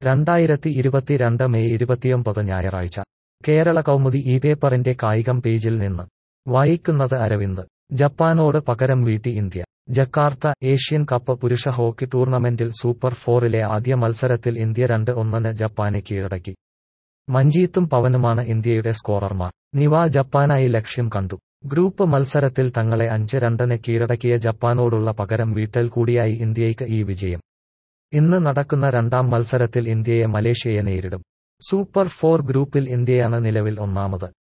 രണ്ടായിരത്തി ഇരുപത്തിരണ്ട് മെയ് ഇരുപത്തിയൊമ്പത് ഞായറാഴ്ച കേരള കൗമുദി ഈ പേപ്പറിന്റെ കായികം പേജിൽ നിന്ന് വായിക്കുന്നത് അരവിന്ദ് ജപ്പാനോട് പകരം വീട്ടി ഇന്ത്യ ജക്കാർത്ത ഏഷ്യൻ കപ്പ് പുരുഷ ഹോക്കി ടൂർണമെന്റിൽ സൂപ്പർ ഫോറിലെ ആദ്യ മത്സരത്തിൽ ഇന്ത്യ രണ്ട് ഒന്നിന് ജപ്പാനെ കീഴടക്കി മഞ്ജീത്തും പവനുമാണ് ഇന്ത്യയുടെ സ്കോറർമാർ നിവ ജപ്പാനായി ലക്ഷ്യം കണ്ടു ഗ്രൂപ്പ് മത്സരത്തിൽ തങ്ങളെ അഞ്ച് രണ്ടിന് കീഴടക്കിയ ജപ്പാനോടുള്ള പകരം വീട്ടൽ കൂടിയായി ഇന്ത്യയ്ക്ക് ഈ വിജയം ഇന്ന് നടക്കുന്ന രണ്ടാം മത്സരത്തിൽ ഇന്ത്യയെ മലേഷ്യയെ നേരിടും സൂപ്പർ ഫോർ ഗ്രൂപ്പിൽ ഇന്ത്യയാണ് നിലവിൽ ഒന്നാമത്